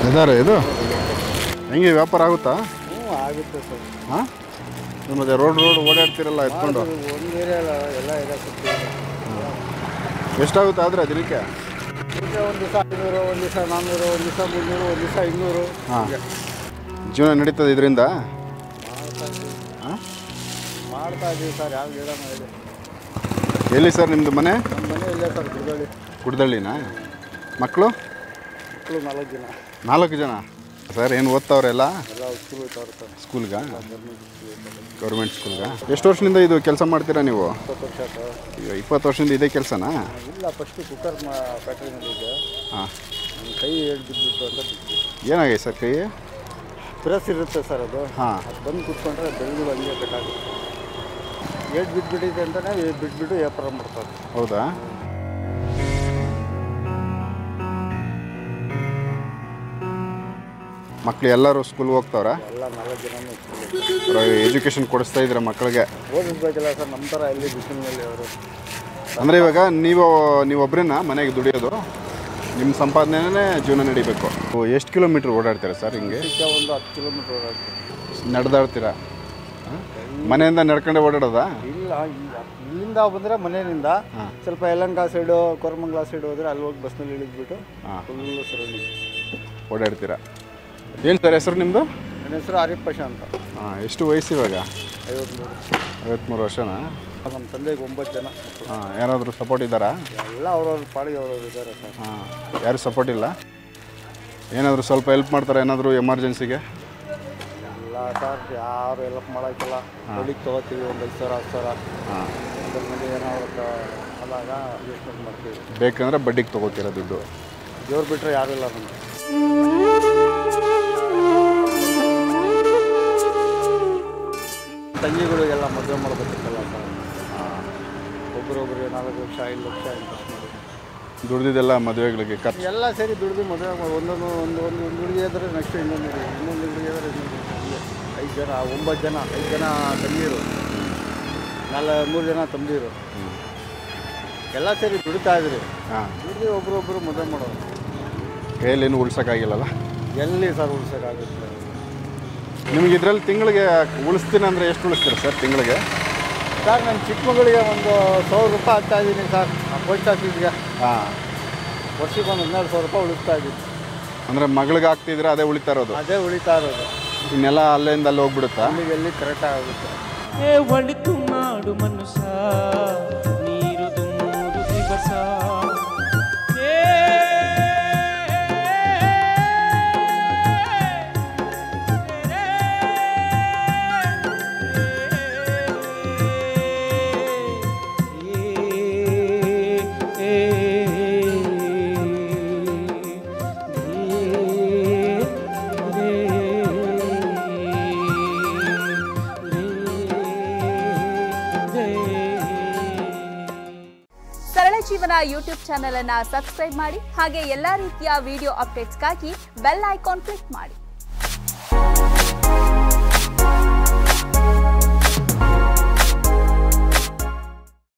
ಇದಾರೆ ಇದು ಹೆಂಗೆ ವ್ಯಾಪಾರ ಆಗುತ್ತಾ ಹ್ಞೂ ಆಗುತ್ತೆ ಸರ್ ಹಾಂ ಮತ್ತೆ ರೋಡ್ ರೋಡ್ ಓಡಾಡ್ತಿರಲ್ಲ ಎತ್ಕೊಂಡು ಒಂದು ಏರಿಯಾ ಅಲ್ಲ ಎಲ್ಲ ಇದೆ ಸುತ್ತಿ ಎಷ್ಟಾಗುತ್ತೆ ಆದರೆ ದಿನಕ್ಕೆ ಇದಕ್ಕೆ ಒಂದು ದಿವಸ ಐನೂರು ಒಂದು ದಿವಸ ನಾನ್ನೂರು ಒಂದು ದಿವಸ ಮುನ್ನೂರು ಒಂದು ದಿವಸ ಇನ್ನೂರು ಹಾಂ ಜೀವನ ನಡೀತದೆ ಇದರಿಂದ ಮಾಡ್ತಾ ಇದ್ದೀವಿ ಹಾಂ ಮಾಡ್ತಾ ಇದ್ದೀವಿ ಸರ್ ಯಾವ ಹೇಳೋಣ ಹೇಳಿ ಎಲ್ಲಿ ಸರ್ ನಿಮ್ಮದು ಮನೆ ನಮ್ಮ ಮನೆ ಇಲ್ಲೇ ಸರ್ ಗುಡ್ಡಳ್ಳಿ ಕುಡ್ದಳ್ಳಿನಾ ಮಕ್ಕಳು ಮಕ್ಕಳು ನಾಲ್ಕು ಜನ ನಾಲ್ಕು ಜನ ಸರ್ ಏನು ಓದ್ತಾವ್ರೆಲ್ಲ ಎಲ್ಲ ಸ್ಕೂಲ್ ಹೋಗ್ತಾವ್ರೆ ಸರ್ ಸ್ಕೂಲ್ಗ ಗೌರ್ಮೆಂಟ್ ಸ್ಕೂಲ್ ಹೋಗ್ತಾರೆ ಗೌರ್ಮೆಂಟ್ ಸ್ಕೂಲ್ಗ ಎಷ್ಟು ವರ್ಷದಿಂದ ಇದು ಕೆಲಸ ಮಾಡ್ತೀರಾ ನೀವು ಇಪ್ಪತ್ತು ವರ್ಷ ಸರ್ ಈಗ ಇಪ್ಪತ್ತು ವರ್ಷದಿಂದ ಇದೇ ಕೆಲಸನಾ ಇಲ್ಲ ಫಸ್ಟು ಕುಕ್ಕರ್ ಮಾ ಫ್ಯಾಕ್ಟ್ರಿನಲ್ಲಿದ್ದೆ ಹಾಂ ನನ್ನ ಕೈ ಹೇಳಿ ಬಿದ್ದುಬಿಟ್ಟು ಅಂತ ಬಿದ್ದು ಏನಾಗಿದೆ ಸರ್ ಕೈ ಪ್ರೆಸ್ ಇರುತ್ತೆ ಸರ್ ಅದು ಹಾಂ ಅದು ಬಂದು ಕೂತ್ಕೊಂಡ್ರೆ ಬೆಳಗ್ಗೆ ಹಂಗೆ ಬೇಕಾಗುತ್ತೆ ಏಟ್ ಬಿದ್ದುಬಿಟ್ಟಿದೆ ಅಂತಲೇ ಬಿಟ್ಬಿಟ್ಟು ವ್ಯಾಪಾರ ಮಾಡ್ತಾರೆ ಹೌದಾ ಮಕ್ಳು ಎಲ್ಲರೂ ಸ್ಕೂಲ್ಗೆ ಹೋಗ್ತಾವ್ರಾ ಎಲ್ಲ ನಾಲ್ಕು ಜನನೂ ಎಜುಕೇಷನ್ ಕೊಡಿಸ್ತಾ ಇದ್ದೀರಾ ಮಕ್ಕಳಿಗೆ ಓದಿಸ್ಬೇಕಲ್ಲ ಸರ್ ನಮ್ಮ ಥರ ಎಲ್ಲಿ ಬಿಸಿಲಿನಲ್ಲಿ ಅವರು ಅಂದರೆ ಇವಾಗ ನೀವು ನೀವೊಬ್ಬರೇನ ಮನೆಗೆ ದುಡಿಯೋದು ನಿಮ್ಮ ಸಂಪಾದನೆನೇ ಜೀವನ ನಡಿಬೇಕು ಎಷ್ಟು ಕಿಲೋಮೀಟ್ರ್ ಓಡಾಡ್ತೀರಾ ಸರ್ ಹಿಂಗೆ ಚಿಕ್ಕ ಒಂದು ಹತ್ತು ಕಿಲೋಮೀಟ್ರ್ ಓಡಾಡ್ತೀವಿ ನಡೆದಾಡ್ತೀರಾ ಹಾಂ? ಮನೆಯಿಂದ ನಡ್ಕೊಂಡೆ ಓಡಾಡೋದಾ ಇಲ್ಲ ಇಲ್ಲ ಇಲ್ಲಿಂದ ಬಂದರೆ ಮನೆಯಿಂದ ಹಾಂ. ಸ್ವಲ್ಪ ಯಲಂಕ ಸೈಡು ಕೊರಮಂಗ್ಲ ಸೈಡ್ ಹೋದರೆ ಅಲ್ಲಿ ಹೋಗಿ ಬಸ್ನಲ್ಲಿ ಇಳಿದ್ಬಿಟ್ಟು ಹಾಂ ಫುಲ್ಲು ಸರೌಂಡಿಂಗ್ ಓಡಾಡ್ತೀರಾ ಏನು ಸರ್ ಹೆಸರು ನಿಮ್ಮದು ನನ್ನ ಹೆಸರು ಆರಿಫ್ ಅಂತ ಹಾಂ ಎಷ್ಟು ವಯಸ್ಸು ಇವಾಗ ಐವತ್ಮೂರು ಐವತ್ತ್ಮೂರು ವರ್ಷನಾ ನಮ್ಮ ತಂದೆಗೆ ಒಂಬತ್ತು ಜನ ಮಕ್ಕಳು. ಹಾಂ ಯಾರಾದರೂ ಸಪೋರ್ಟ್ ಇದ್ದಾರಾ ಎಲ್ಲ ಅವ್ರವ್ರ ಪಾಡಿಗೆ ಅವ್ರವ್ರು ಇದ್ದಾರೆ ಸರ್ ಹಾಂ ಯಾರು ಸಪೋರ್ಟ್ ಇಲ್ಲ ಏನಾದರೂ ಸ್ವಲ್ಪ ಹೆಲ್ಪ್ ಮಾಡ್ತಾರೆ ಏನಾದರೂ ಎಮರ್ಜೆನ್ಸಿಗೆ ಎಲ್ಲ ಸರ್ ಯಾರು ಹೆಲ್ಪ್ ಮಾಡೋಕ್ಕಿಲ್ಲ ಬೆಳಿಗ್ಗೆ ತೊಗೋತೀವಿ ಒಂದು ಐದು ಸಾವಿರ ಹತ್ತು ಸಾವಿರ ಹಾಂ ಅದ್ರ ಮೇಲೆ ಏನಾದ್ರು ಆದಾಗ ಅಡ್ಜಸ್ಟ್ಮೆಂಟ್ ಮಾಡ್ತೀವಿ ಬೇಕಂದ್ರೆ ಬಡ್ಡಿಗೆ ತೊಗೋತೀರ ದುಡ್ಡು ದೇವ್ರು ಬಿಟ್ಟರೆ ಯಾರೂ ಇಲ್ಲ ನಮಗೆ ತಂಗಿಗಳಿಗೆಲ್ಲ ಮದುವೆ ಮಾಡಬೇಕಿತ್ತಲ್ಲ ಸರ್ ಒಬ್ರೊಬ್ರಿಗೆ ನಾಲ್ಕು ಲಕ್ಷ ಐದು ಲಕ್ಷ ಇನ್ವೆಸ್ಟ್ ಮಾಡಿ ದುಡ್ದಿದ್ದೆಲ್ಲ ಮದುವೆಗಳಿಗೆ ಖರ್ಚು ಎಲ್ಲ ಸೇರಿ ದುಡ್ದು ಮದುವೆ ಮಾಡಿ ಒಂದೊಂದು ಒಂದು ಒಂದು ಒಂದು ಹುಡುಗಿ ಇದ್ರೆ ನೆಕ್ಸ್ಟ್ ಇನ್ನೊಂದು ಹುಡುಗಿ ಇನ್ನೊಂದು ಹುಡುಗಿ ಇದ್ರೆ ಇನ್ನೊಂದು ಹುಡುಗಿ. ಐದು ಜನ ಒಂಬತ್ತು ಜನ ಐದು ಜನ ತಂಗಿರು ನಾಲ್ಕು ಮೂರು ಜನ ತಂದಿರು ಎಲ್ಲ ಸೇರಿ ದುಡಿತಾ ಇದ್ರಿ ಹಾಂ ದುಡ್ದು ಒಬ್ರೊಬ್ರು ಮದುವೆ ಮಾಡೋದು ಕೈಯಲ್ಲೇನು ಉಳ್ಸೋಕ್ಕಾಗಿಲ್ಲಲ್ಲ ಎಲ್ಲಿ ಸರ್ ಉಳ್ಸೋಕ್ಕಾಗುತ್ತೆ ನಿಮಗೆ ಇದರಲ್ಲಿ ತಿಂಗಳಿಗೆ ಉಳಿಸ್ತೀನಿ ಅಂದರೆ ಎಷ್ಟು ಉಳಿಸ್ತೀರಾ ಸರ್ ತಿಂಗಳಿಗೆ ಸರ್ ನನ್ನ ಚಿಕ್ಕ ಮಗಳಿಗೆ ಒಂದು ಸಾವಿರ ರೂಪಾಯಿ ಹಾಕ್ತಾ ಇದ್ದೀನಿ ಸರ್ ಆ ಪೋಸ್ಟ್ ಆಫೀಸ್ಗೆ ಹಾಂ ವರ್ಷಕ್ಕೆ ಒಂದು ಹನ್ನೆರಡು ಸಾವಿರ ರೂಪಾಯಿ ಉಳಿಸ್ತಾ ಇದ್ದೀನಿ ಅಂದರೆ ಮಗಳಿಗೆ ಹಾಕ್ತಿದ್ರೆ ಅದೇ ಉಳಿತಾ ಇರೋದು ಅದೇ ಉಳಿತಾ ಇರೋದು ಇನ್ನೆಲ್ಲ ಅಲ್ಲಿಂದ ಅಲ್ಲಿ ಹೋಗ್ಬಿಡುತ್ತಾ ಅಲ್ಲಿಗೆ ಎಲ್ಲಿ ಕರೆಕ್ಟ್ ಆಗುತ್ತೆ ಏ ಒಳಿತು ಮಾಡು ಮನುಷ್ಯ ನೀರು ಮೂರು ದಿವಸ ಏ ಸರಳ ಜೀವನ ಯೂಟ್ಯೂಬ್ ಚಾನೆಲ್ ಅನ್ನ ಸಬ್ಸ್ಕ್ರೈಬ್ ಮಾಡಿ ಹಾಗೆ ಎಲ್ಲಾ ರೀತಿಯ ವಿಡಿಯೋ ಅಪ್ಡೇಟ್ಸ್ಗಾಗಿ ಬೆಲ್ ಐಕಾನ್ ಕ್ಲಿಕ್ ಮಾಡಿ